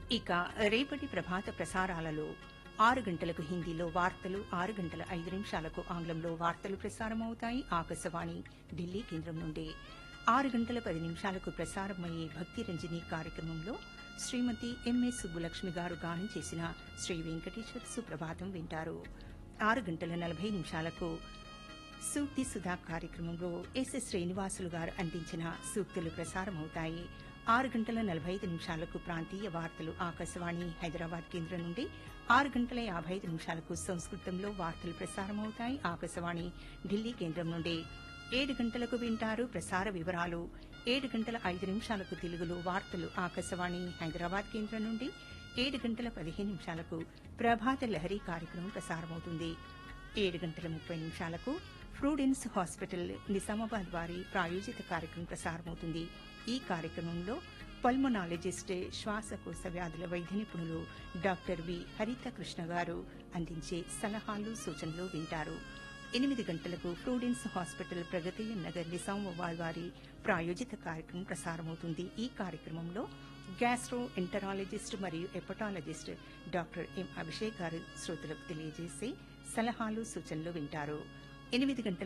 ఇక రేపటి ప్రభాత ప్రసారాలలో ఆరు గంటలకు హిందీలో వార్తలు ఆరు గంటల ఐదు నిమిషాలకు ఆంగ్లంలో వార్తలు ప్రసారమవుతాయి ఆకాశవాణి ఢిల్లీ కేంద్రం నుండి ఆరు గంటల పది నిమిషాలకు ప్రసారమయ్యే భక్తి రంజని కార్యక్రమంలో శ్రీమతి ఎంఎస్ సుబ్బులక్ష్మి గారు గానం చేసిన శ్రీ వెంకటేశ్వర సుప్రభాతం వింటారు ఆరు గంటల నలభై నిమిషాలకు సూక్తి సుధా కార్యక్రమంలో ఎస్ఎస్ శ్రీనివాసులు గారు అందించిన సూక్తులు ప్రసారమవుతాయి ఆరు గంటల నలభై ఐదు నిమిషాలకు ప్రాంతీయ వార్తలు ఆకాశవాణి హైదరాబాద్ కేంద్రం నుండి ఆరు గంటల యాభై ఐదు నిమిషాలకు సంస్కృతంలో వార్తలు ప్రసారమవుతాయి ఆకాశవాణి ఢిల్లీ కేంద్రం నుండి ఏడు గంటలకు వింటారు ప్రసార వివరాలు ఏడు గంటల ఐదు నిమిషాలకు తెలుగులో వార్తలు ఆకాశవాణి హైదరాబాద్ కేంద్రం నుండి ఏడు గంటల పదిహేను నిమిషాలకు ప్రభాత లహరి కార్యక్రమం ప్రసారమవుతుంది ఏడు గంటల ముప్పై నిమిషాలకు ఫ్రూడెన్స్ హాస్పిటల్ నిజామాబాద్ వారి ప్రాయోజిత కార్యక్రమం ప్రసారమవుతుంది ఈ కార్యక్రమంలో పల్మనాలజిస్ట్ శ్వాసకోశ వ్యాధుల వైద్య నిపుణులు డాక్టర్ వి హరిత కృష్ణ గారు అందించే సలహాలు సూచనలు వింటారు ఎనిమిది గంటలకు ఫ్రూడెన్స్ హాస్పిటల్ ప్రగతి నగర్ నిజామాబాద్ వారి ప్రాయోజిత కార్యక్రమం ప్రసారమవుతుంది ఈ కార్యక్రమంలో గ్యాస్ట్రో ఎంటరాలజిస్ట్ మరియు ఎపటాలజిస్ట్ డాక్టర్ ఎం అభిషేక్ గారు శ్రోతలకు తెలియజేసే సలహాలు సూచనలు వింటారు ఎనిమిది గంటల